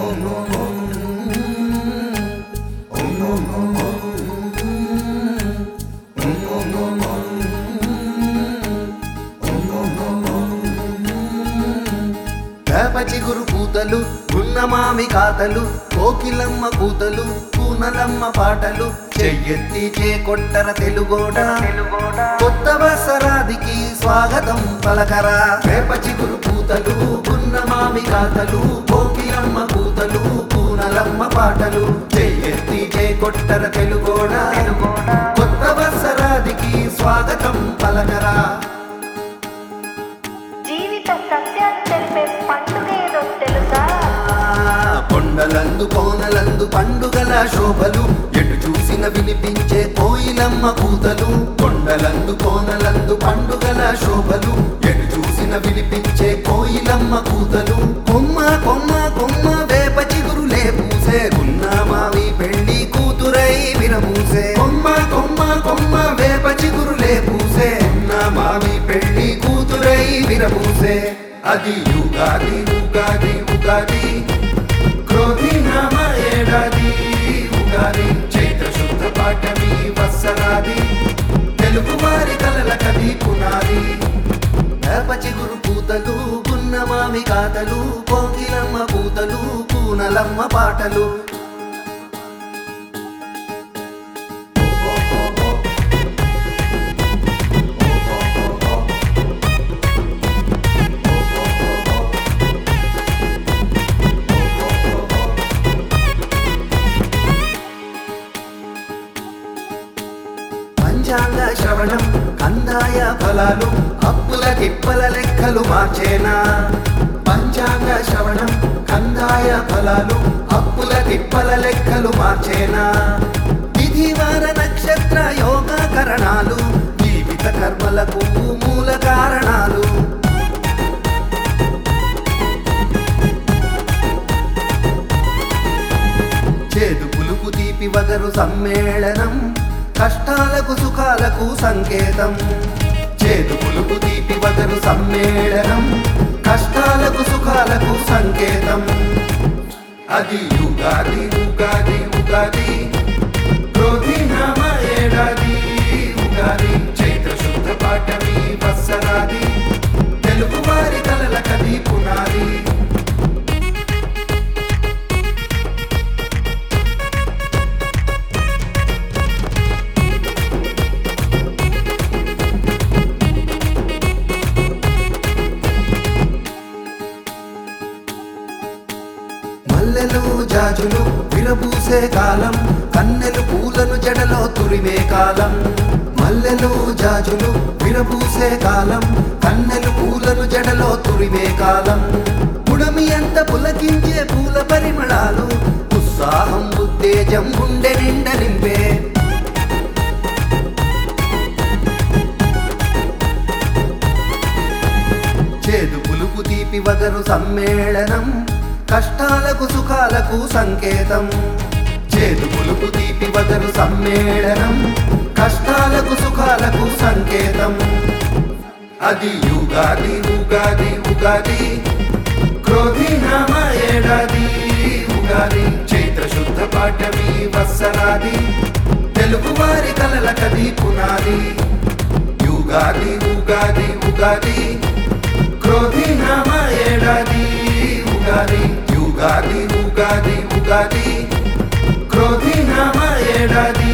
వేప చిగురు పూతలు గున్నమామి కాతలు కోకిలమ్మ కూతలు కూనలమ్మ పాటలు చెయ్యెత్తి చే కొట్టర తెలుగోడ కొత్త వసరాదికి స్వాగతం పలకరా వేప చిగురు పూతలు గున్నమామి కాతలు కోకిలమ్మ కూతలు కూనలమ్మ పాటలు చెయ్యెత్తి చే కొట్టర తెలుగోడ కొత్త వసరాదికి స్వాగతం పలకరా జీవిత సత్యాలు తెలిపే పండుగ ఏదో తెలుసా కొండలందు కోనలందు పండుగల శోభలు ఎటు చూసిన వినిపించే కోయిలమ్మ కూతలు కొండలందు కోనలందు పండుగల శోభలు ఎటు చూసిన వినిపించే కోయిలమ్మ కూతలు కొమ్మ కొమ్మ కొమ్మ వేప చిగురులే పూసే గున్న మావి పెళ్లి కూతురై విరమూసే కొమ్మ కొమ్మ కొమ్మ వేప చిగురులే పూసే గున్న మావి పెళ్లి కూతురై విరమూసే అది యుగాది ఉగాది ఉగాది క్రోధి నామ ఏడాది ఉగాది చైత్ర శుద్ధ పాఠమి వత్సరాది తెలుగు వారి కలల కది పునాది వేప చిగురు పూతలు గున్నమామి కాతలు కోకిలమ్మ పూతలు కూనలమ్మ పాటలు పంచాంగ శ్రవణం కందాయ ఫలాలు అప్పుల తిప్పల లెక్కలు మార్చేనా పంచాంగ శ్రవణం కందాయ ఫలాలు అప్పుల తిప్పల లెక్కలు మార్చేనా విధివార నక్షత్ర యోగ కరణాలు జీవిత కర్మలకు మూల కారణాలు చేదు పులుపు తీపి వగరు సమ్మేళనం కష్టాలకు సుఖాలకు సంకేతం చేదు పులుపు తీపి వగరు సమ్మేళనం కష్టాలకు సుఖాలకు సంకేతం అది యుగాది ఉగాది ఉగాది క్రోధి నామ ఏడాది ఉగాది చైత్ర శుద్ధ పాఠమి వత్సరాది తెలుగు వారి కలల కది పునాది మల్లెలు జాజులు విరబూసే కాలం కన్నెలు పూలను జడలో తురిమే కాలం మల్లెలు జాజులు విరబూసే కాలం కన్నెలు పూలను జడలో తురిమే కాలం పుడమి ఎంత పులకించే పూల పరిమళాలు ఉత్సాహం ఉత్తేజం గుండె నిండ నింపే చేదు పులుపు తీపి వగరు సమ్మేళనం కష్టాలకు సుఖాలకు సంకేతం చేదు పులుపు తీపి వగరు సమ్మేళనం కష్టాలకు సుఖాలకు సంకేతం అది యుగాది ఉగాది ఉగాది క్రోధి నామ ఏడాది ఉగాది చైత్ర శుద్ధ పాఠమి వత్సరాది తెలుగు వారి కలల కది పునాది యుగాది ఉగాది ఉగాది క్రోధి నామ ఏడాది ఉగాది యుగాది ఉగాది ఉగాది క్రోధి నామ ఏడాది